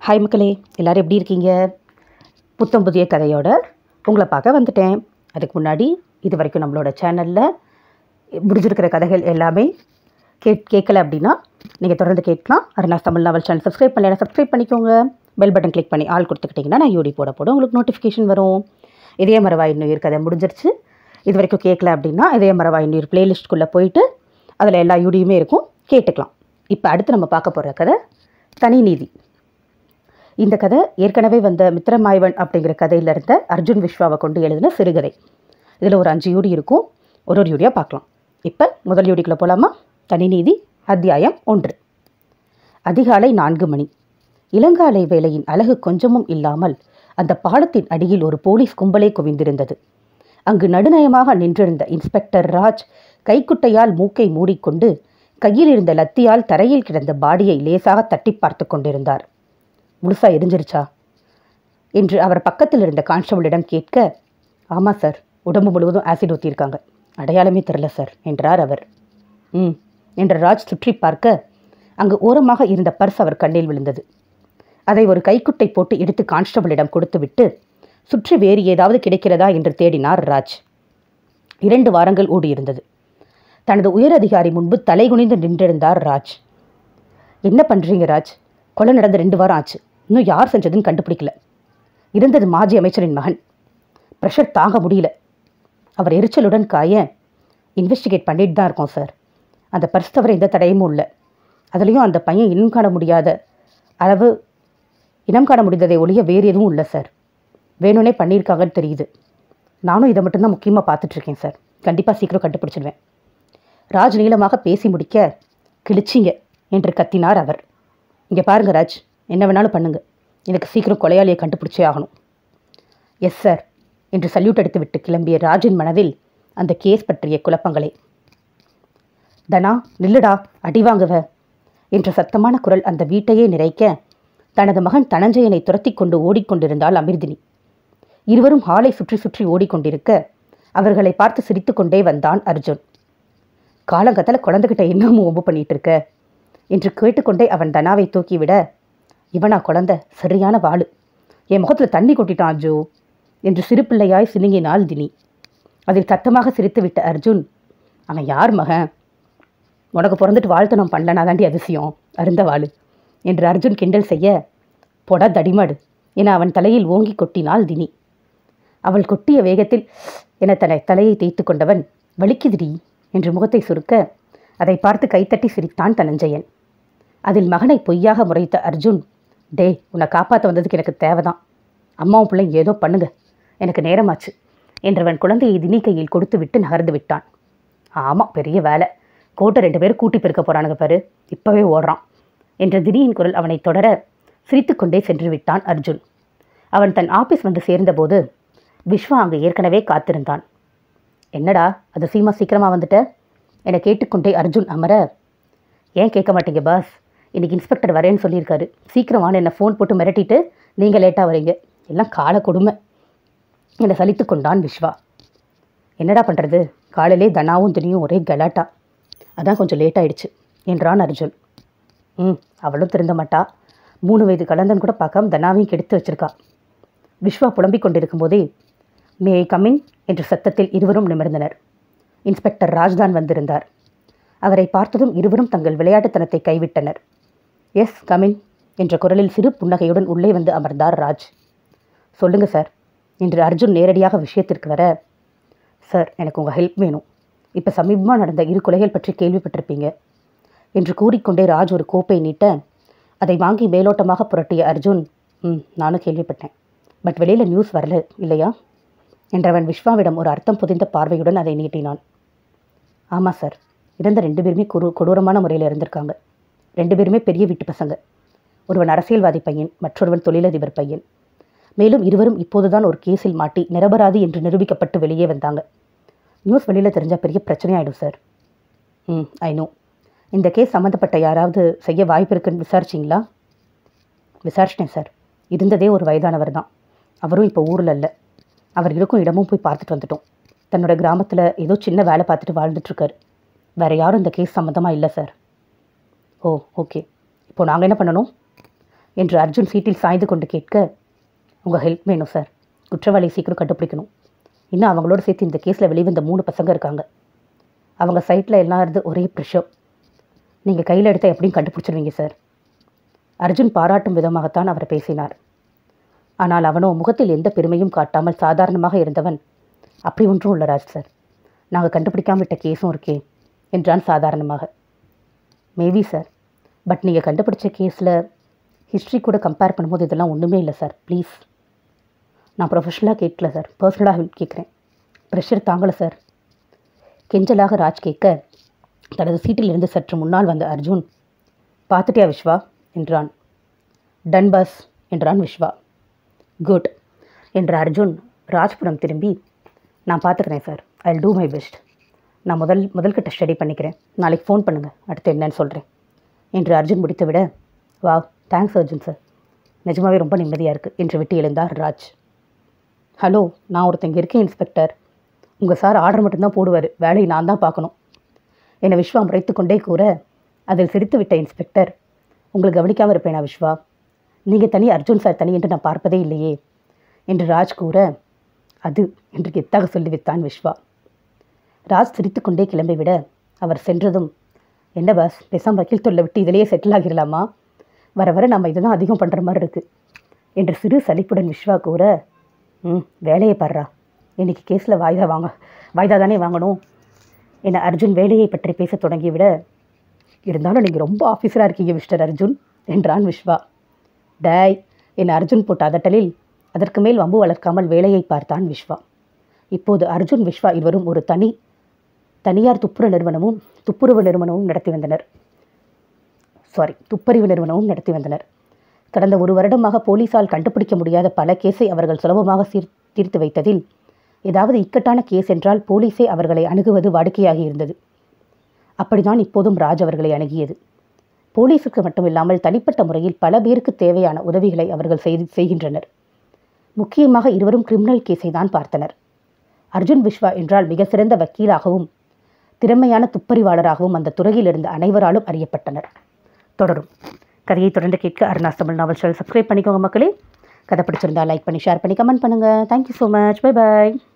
hi மக்களே எல்லோரும் எப்படி இருக்கீங்க புத்தம் புதிய கதையோட உங்களை பார்க்க வந்துட்டேன் அதுக்கு முன்னாடி இது வரைக்கும் நம்மளோட சேனலில் முடிஞ்சிருக்கிற கதைகள் எல்லாமே கேட் கேட்கல அப்படின்னா நீங்கள் தொடர்ந்து கேட்கலாம் Arunas Tamil novel channel subscribe பண்ணல சப்ஸ்கிரைப் பண்ணிக்கோங்க பெல் பட்டன் கிளிக் பண்ணி ஆள் கொடுத்துக்கிட்டிங்கன்னா நான் யூடி போட போட உங்களுக்கு நோட்டிஃபிகேஷன் வரும் இதய மரவாய் நுயிர் கதை முடிஞ்சிருச்சு இது வரைக்கும் கேட்கல அப்படின்னா இதய மரவாய் நுயிர் பிளேலிஸ்ட்குள்ளே போயிட்டு அதில் எல்லா யூடியுமே இருக்கும் கேட்டுக்கலாம் இப்போ அடுத்து நம்ம பார்க்க போகிற கதை தனி நீதி இந்த கதை ஏற்கனவே வந்த மித்திரமாயவன் அப்படிங்கிற கதையில இருந்த அர்ஜுன் விஸ்வாவை கொண்டு எழுதின சிறுகதை இதில் ஒரு அஞ்சு யூடி இருக்கும் ஒரு ஒரு யூடியாக பார்க்கலாம் இப்போ முதல் யூடிக்குள்ளே போகலாமா தனிநீதி அத்தியாயம் ஒன்று அதிகாலை நான்கு மணி இளங்காலை வேளையின் அழகு கொஞ்சமும் இல்லாமல் அந்த பாலத்தின் அடியில் ஒரு போலீஸ் கும்பலே குவிந்திருந்தது அங்கு நடுநயமாக நின்றிருந்த இன்ஸ்பெக்டர் ராஜ் கைக்குட்டையால் மூக்கை மூடிக்கொண்டு கையில் இருந்த லத்தியால் தரையில் கிடந்த பாடியை லேசாக தட்டி பார்த்து கொண்டிருந்தார் முழுசா எரிஞ்சிருச்சா என்று அவர் பக்கத்தில் இருந்த கான்ஸ்டபிளிடம் கேட்க ஆமாம் சார் உடம்பு முழுவதும் ஆசிட் ஊற்றியிருக்காங்க அடையாளமே தெரில சார் என்றார் அவர் ம் என்ற ராஜ் சுற்றி பார்க்க அங்கு ஓரமாக இருந்த பர்ஸ் அவர் கண்ணில் விழுந்தது அதை ஒரு கைக்குட்டை போட்டு எடுத்து கான்ஸ்டபிளிடம் கொடுத்துவிட்டு சுற்றி வேறு ஏதாவது கிடைக்கிறதா என்று தேடினார் ராஜ் இரண்டு வாரங்கள் ஓடியிருந்தது தனது உயர் அதிகாரி முன்பு தலைகுனிந்து நின்றிருந்தார் ராஜ் என்ன பண்ணுறீங்க ராஜ் கொலை நடந்து ரெண்டு வாரம் ஆச்சு இன்னும் யார் செஞ்சதுன்னு கண்டுபிடிக்கல இருந்தது மாஜி அமைச்சரின் மகன் ப்ரெஷர் தாங்க முடியல அவர் எரிச்சலுடன் காய இன்வெஸ்டிகேட் பண்ணிட்டு தான் இருக்கோம் சார் அந்த பர்ஸ் தவிர எந்த தடையும் இல்லை அதுலேயும் அந்த பையன் இனம் காண முடியாத அளவு இனம் காண முடிந்ததை ஒழிய வேறு எதுவும் இல்லை சார் வேணும்னே பண்ணியிருக்காங்கன்னு தெரியுது நானும் இதை மட்டும்தான் முக்கியமாக பார்த்துட்ருக்கேன் சார் கண்டிப்பாக சீக்கிரம் கண்டுபிடிச்சிடுவேன் ராஜ் நீளமாக பேசி முடிக்க கிழிச்சிங்க என்று கத்தினார் அவர் இங்கே பாருங்க ராஜ் என்ன வேணாலும் பண்ணுங்க எனக்கு சீக்கிரம் கொலையாளியை கண்டுபிடிச்சே ஆகணும் எஸ் சார் என்று சல்யூட் அடித்துவிட்டு கிளம்பிய ராஜின் மனதில் அந்த கேஸ் பற்றிய குழப்பங்களே தனா நில்லுடா அடி வாங்குவ என்ற சத்தமான குரல் அந்த வீட்டையே நிறைக்க தனது மகன் தனஞ்சயனை துரத்தி கொண்டு ஓடிக்கொண்டிருந்தாள் அமிர்தினி இருவரும் ஹாலை சுற்றி சுற்றி ஓடிக்கொண்டிருக்க அவர்களை பார்த்து சிரித்துக்கொண்டே வந்தான் அர்ஜுன் காலங்கத்தில் குழந்தைகிட்ட இன்னமும் ஒம்பு பண்ணிட்டு இருக்க என்று கேட்டுக்கொண்டே அவன் தனாவை தூக்கிவிட இவனா குழந்தை சரியான வாளு என் முகத்தில் தண்ணி கொட்டிட்டான் அஜு என்று சிறுபிள்ளையாய் சினுங்கினாள் தினி அதில் சத்தமாக சிரித்துவிட்ட அர்ஜுன் அவன் யார் மகன் உனக்கு பிறந்துட்டு வாழ்த்தனம் பண்ணலனா தாண்டி அதிசயம் அருந்த வாளு என்று அர்ஜுன் கிண்டல் செய்ய பொட தடிமாடு என அவன் தலையில் ஓங்கி கொட்டினாள் தினி அவள் கொட்டிய வேகத்தில் என தன்னை தலையை தேய்த்து கொண்டவன் வலிக்குதிடி என்று முகத்தை சுருக்க அதை பார்த்து கைத்தட்டி சிரித்தான் தனஞ்சயன் அதில் மகனை பொய்யாக முறைத்த அர்ஜுன் டே உன்னை காப்பாற்ற வந்ததுக்கு எனக்கு தேவைதான் அம்மாவும் பிள்ளை ஏதோ பண்ணுங்க எனக்கு நேரமாச்சு என்றவன் குழந்தையை தினி கையில் கொடுத்து விட்டு நகர்ந்து விட்டான் ஆமாம் பெரிய வேலை கோட்டை ரெண்டு பேரும் கூட்டி பெருக்க போகிறானுங்க பாரு இப்போவே ஓடுறான் என்ற தினியின் குரல் அவனை தொடர சிரித்துக்கொண்டே சென்று விட்டான் அர்ஜுன் அவன் தன் ஆபீஸ் வந்து சேர்ந்தபோது விஸ்வா அங்கு ஏற்கனவே காத்திருந்தான் என்னடா அது சீமா சீக்கிரமாக வந்துட்ட என கேட்டுக்கொண்டே அர்ஜுன் அமர ஏன் கேட்க மாட்டீங்க பாஸ் இன்னைக்கு இன்ஸ்பெக்டர் வரேன்னு சொல்லியிருக்காரு சீக்கிரம் வான்னு என்னை ஃபோன் போட்டு மிரட்டிட்டு நீங்கள் லேட்டாக வரீங்க எல்லாம் கால கொடுமை என்னை சலித்து கொண்டான் விஸ்வா என்னடா பண்ணுறது காலையிலே தனாவும் துணியும் ஒரே கலாட்டா அதான் கொஞ்சம் லேட் ஆயிடுச்சு என்றான் அர்ஜுன் ம் அவளும் திருந்த மாட்டா மூணு வயது கலந்தன் கூட பார்க்காம தனாவையும் கெடுத்து வச்சிருக்கா விஸ்வா புலம்பிக் கொண்டிருக்கும் போதே மே ஐ கமின் என்ற சத்தத்தில் இருவரும் நிமிர்ந்தனர் இன்ஸ்பெக்டர் ராஜ்தான் வந்திருந்தார் அவரை பார்த்ததும் இருவரும் தங்கள் விளையாட்டுத்தனத்தை கைவிட்டனர் எஸ் கமின் என்ற குரலில் சிறு புன்னகையுடன் உள்ளே வந்து அமர்ந்தார் ராஜ் சொல்லுங்கள் சார் என்று அர்ஜுன் நேரடியாக விஷயத்திற்கு வர சார் எனக்கு உங்கள் ஹெல்ப் வேணும் இப்போ சமீபமாக நடந்த இரு கொலைகள் பற்றி கேள்விப்பட்டிருப்பீங்க என்று கூறிக்கொண்டே ராஜ் ஒரு கோப்பை நீட்ட அதை வாங்கி மேலோட்டமாக புரட்டிய அர்ஜுன் ம் நானும் கேள்விப்பட்டேன் பட் வெளியில் நியூஸ் வரல இல்லையா என்றவன் விஸ்வாவிடம் ஒரு அர்த்தம் புதிந்த பார்வையுடன் அதை நீட்டினான் ஆமாம் சார் இறந்த ரெண்டு பேருமே கொடு கொடூரமான முறையில் இருந்திருக்காங்க ரெண்டு பேருமே பெரிய வீட்டு பசங்க ஒருவன் அரசியல்வாதி பையன் மற்றொருவன் தொழிலதிபர் பையன் மேலும் இருவரும் இப்போதுதான் ஒரு கேஸில் மாட்டி நிரபராதி என்று நிரூபிக்கப்பட்டு வெளியே வந்தாங்க நியூஸ் வெளியில் தெரிஞ்சால் பெரிய பிரச்சனையாயிடும் சார் ம் ஐ நோ இந்த கேஸ் சம்மந்தப்பட்ட யாராவது செய்ய வாய்ப்பு இருக்குன்னு விசாரிச்சிங்களா விசாரிச்சிட்டேன் சார் இருந்ததே ஒரு வயதானவர் தான் அவரும் இப்போ ஊரில் இல்லை அவர் இருக்கும் இடமும் போய் பார்த்துட்டு வந்துட்டோம் தன்னோட கிராமத்தில் ஏதோ சின்ன வேலை பார்த்துட்டு வாழ்ந்துட்டுருக்காரு வேறு யாரும் இந்த கேஸ் சம்மந்தமாக இல்லை சார் ஓ ஓகே இப்போ நாங்கள் என்ன பண்ணணும் என்று அர்ஜுன் சீட்டில் சாய்ந்து கொண்டு கேட்க உங்கள் ஹெல்ப் வேணும் சார் குற்றவாளி சீக்கிரம் கண்டுபிடிக்கணும் இன்னும் அவங்களோட சேர்த்து இந்த கேஸில் வெளிவந்த மூணு பசங்க இருக்காங்க அவங்க சைட்டில் எல்லாம் இருந்து ஒரே ப்ரெஷர் நீங்கள் கையில் எடுத்தால் எப்படியும் கண்டுபிடிச்சிருவீங்க சார் அர்ஜுன் பாராட்டும் விதமாகத்தான் அவர் பேசினார் ஆனால் அவனோ முகத்தில் எந்த பெருமையும் காட்டாமல் சாதாரணமாக இருந்தவன் அப்படி ஒன்றும் இல்லை ராஜ் சார் நாங்கள் கண்டுபிடிக்காம விட்ட கேஸும் இருக்கே என்றான் சாதாரணமாக மேபி சார் பட் நீங்கள் கண்டுபிடிச்ச கேஸில் ஹிஸ்ட்ரி கூட கம்பேர் பண்ணும்போது இதெல்லாம் ஒன்றுமே இல்லை சார் ப்ளீஸ் நான் ப்ரொஃபஷனலாக கேட்கல சார் பர்சனலாக கேட்குறேன் ப்ரெஷர் தாங்கலை சார் கெஞ்சலாக ராஜ் கேட்க தனது சீட்டிலிருந்து சற்று முன்னால் வந்த அர்ஜுன் பார்த்துட்டியா விஸ்வா என்றான் டன் பஸ் என்றான் விஸ்வா குட் என்ற அர்ஜுன் ராஜ்புரம் திரும்பி நான் பார்த்துக்கிறேன் sir I do my best நான் முதல் முதல்கிட்ட ஸ்டடி பண்ணிக்கிறேன் நாளைக்கு ஃபோன் பண்ணுங்கள் அடுத்து என்னன்னு சொல்கிறேன் என்று அர்ஜுன் முடித்து விட வா தேங்க்ஸ் அர்ஜுன் சார் நிஜமாவே ரொம்ப நிம்மதியாக இருக்குது என்று விட்டு எழுந்தார் ராஜ் ஹலோ நான் ஒருத்தங்க இருக்கேன் இன்ஸ்பெக்டர் உங்கள் சார் ஆர்டர் மட்டும்தான் போடுவார் வேலையை நான் தான் பார்க்கணும் என்னை விஸ்வா முறைத்து கொண்டே கூற அதில் சிரித்து விட்ட இன்ஸ்பெக்டர் உங்களை கவனிக்காமல் இருப்பேனா விஸ்வா நீங்கள் தனி அர்ஜுன் சார் தனி என்று நான் பார்ப்பதே இல்லையே என்று ராஜ் கூற அது என்று கெத்தாக சொல்லிவித்தான் விஸ்வா ராஜ் சிரித்துக்கொண்டே கிளம்பிவிட அவர் சென்றதும் என்ன பாஸ் பேசாம வக்கீல் தொல்லை விட்டு இதிலேயே செட்டில் ஆகிடலாமா வர வர நம்ம இதுதான் அதிகம் பண்ணுற மாதிரி இருக்குது என்று சிறு சலிப்புடன் விஸ்வா கூற ம் வேலையை பாடுறா இன்னைக்கு கேஸில் வாய்தா வாங்க வாய்தா தானே வாங்கணும் என அர்ஜுன் வேலையை பற்றி பேசத் தொடங்கிவிட இருந்தாலும் நீங்கள் ரொம்ப ஆஃபீஸராக இருக்கீங்க மிஸ்டர் அர்ஜுன் என்றான் விஸ்வா டேய் என் அர்ஜுன் போட்ட அதட்டலில் அதற்கு மேல் வம்பு வளர்க்காமல் வேலையை பார்த்தான் விஸ்வா இப்போது அர்ஜுன் விஸ்வா இருவரும் ஒரு தனி தனியார் துப்புர நிறுவனமும் துப்புரவு நிறுவனமும் நடத்தி வந்தனர் சாரி துப்பறிவு நிறுவனமும் நடத்தி வந்தனர் கடந்த ஒரு வருடமாக போலீசால் கண்டுபிடிக்க முடியாத பல கேஸை அவர்கள் சுலபமாக சீர் தீர்த்து வைத்ததில் ஏதாவது இக்கட்டான கேஸ் என்றால் போலீஸே அவர்களை அணுகுவது வாடிக்கையாகி இருந்தது அப்படிதான் இப்போதும் ராஜ் அவர்களை அணுகியது போலீஸுக்கு மட்டுமில்லாமல் தனிப்பட்ட முறையில் பல பேருக்கு தேவையான உதவிகளை அவர்கள் செய்து செய்கின்றனர் முக்கியமாக இருவரும் கிரிமினல் கேஸை தான் பார்த்தனர் அர்ஜுன் விஸ்வா என்றால் மிக சிறந்த வக்கீலாகவும் திறமையான துப்பறிவாளராகவும் அந்த துறையில் இருந்த அனைவராலும் அறியப்பட்டனர் தொடரும் கதையை தொடர்ந்து கேட்க Arunas Tamil novel channel subscribe பண்ணிக்கோங்க மக்களே கதை பிடிச்சிருந்தா லைக் பண்ணி ஷேர் பண்ணி கமெண்ட் பண்ணுங்கள் தேங்க்யூ ஸோ மச் பை பாய்